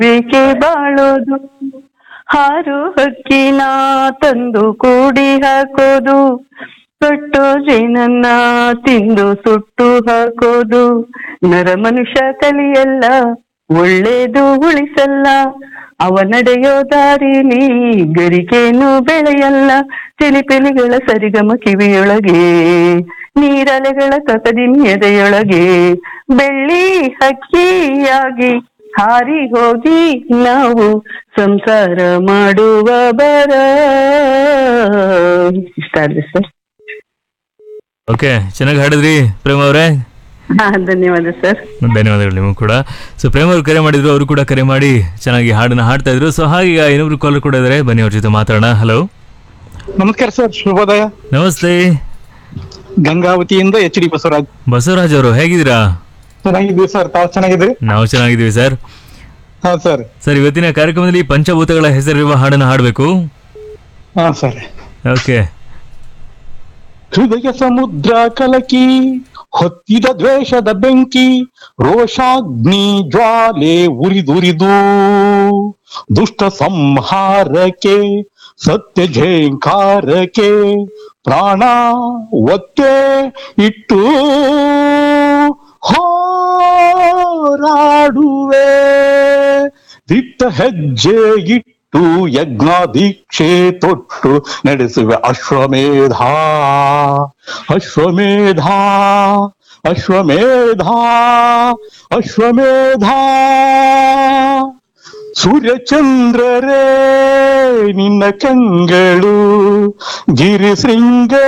ಬೇಕೆ ಬಾಳೋದು ಹಾರು ಹಕ್ಕಿನ ತಂದು ಕೂಡಿ ಹಾಕೋದು ಕಟ್ಟೋ ಜೇನನ್ನ ತಿಂದು ಸುಟ್ಟು ಹಾಕೋದು ನರ ಮನುಷ್ಯ ಕಲಿಯಲ್ಲ ಒಳ್ಳೇದು ಉಳಿಸಲ್ಲ ಅವ ನಡೆಯೋ ದಾರಿಲಿ ಗರಿಕೇನು ಬೆಳೆಯಲ್ಲ ಚಿಲಿಪಿಲಿಗಳ ಸರಿಗಮ ಕಿವಿಯೊಳಗೆ ನೀರಲೆಗಳ ಕಸದಿನ್ ಎದೆಯೊಳಗೆ ಬೆಳ್ಳಿ ಹಕ್ಕಿಯಾಗಿ ಹಾರಿ ಹೋಗಿ ನಾವು ಸಂಸಾರ ಮಾಡುವ ಬರ ಇಷ್ಟ ಆದ್ರೆ ಸರ್ ಓಕೆ ಚೆನ್ನಾಗಿ ಹಾಡಿದ್ರಿ ಪ್ರೇಮ ಅವರೇ ಹಾ ಧನ್ಯವಾದ ಸರ್ ಧನ್ಯವಾದಗಳು ನಿಮಗೂ ಕೂಡ ಸೊ ಪ್ರೇಮ ಅವರು ಕರೆ ಮಾಡಿದ್ರು ಅವರು ಕೂಡ ಕರೆ ಮಾಡಿ ಚೆನ್ನಾಗಿ ಹಾಡನ್ನ ಹಾಡ್ತಾ ಇದ್ರು ಸೊ ಹಾಗೆ ಈಗ ಇನ್ನೊಬ್ರು ಕಾಲರ್ ಕೂಡ ಇದ್ದಾರೆ ಬನ್ನಿ ಅವ್ರ ಜೊತೆ ಮಾತಾಡೋಣ ಹಲೋ ನಮಸ್ಕಾರ ಸರ್ ಶುಭೋದಯ ನಮಸ್ತೆ ಗಂಗಾವತಿಯಿಂದ ಎಚ್ ಡಿ ಬಸವರಾಜ್ ಬಸವರಾಜ್ ಅವರು ಹೇಗಿದ್ದೀರಾ ಚೆನ್ನಾಗಿದ್ದೀವಿ ಸರ್ ತಾವು ಚೆನ್ನಾಗಿದ್ರಿ ನಾವು ಚೆನ್ನಾಗಿದ್ದೀವಿ ಸರ್ ಹಾ ಸರ್ ಸರ್ ಇವತ್ತಿನ ಕಾರ್ಯಕ್ರಮದಲ್ಲಿ ಪಂಚಭೂತಗಳ ಹೆಸರಿರುವ ಹಾಡನ್ನು ಹಾಡಬೇಕು ಹಾ ಸರ್ ಓಕೆ ಹೃದಯ ಸಮುದ್ರ ಕಲಕಿ ಹೊತ್ತಿದ ದ್ವೇಷದ ಬೆಂಕಿ ರೋಷಾಗ್ನಿ ಜ್ವಾಲೆ ಉರಿದುರಿದು ದುಷ್ಟ ಸಂಹಾರಕ್ಕೆ ಸತ್ಯ ಝೇಂಕಾರಕ್ಕೆ ಪ್ರಾಣ ಒತ್ತೆ ಇಟ್ಟು ಹೋರಾಡುವೆ ದಿಟ್ಟ ಹೆಜ್ಜೆ ಇಟ್ಟು ಯಜ್ಞ ದೀಕ್ಷೆ ತೊಟ್ಟು ನಡೆಸುವೆ ಅಶ್ವಮೇಧ ಅಶ್ವಮೇಧ ಅಶ್ವಮೇಧ ಅಶ್ವಮೇಧ ಸೂರ್ಯಚಂದ್ರರೇ ನಿನ್ನ ಕಂಗಳು ಗಿರಿ ಶೃಂಗ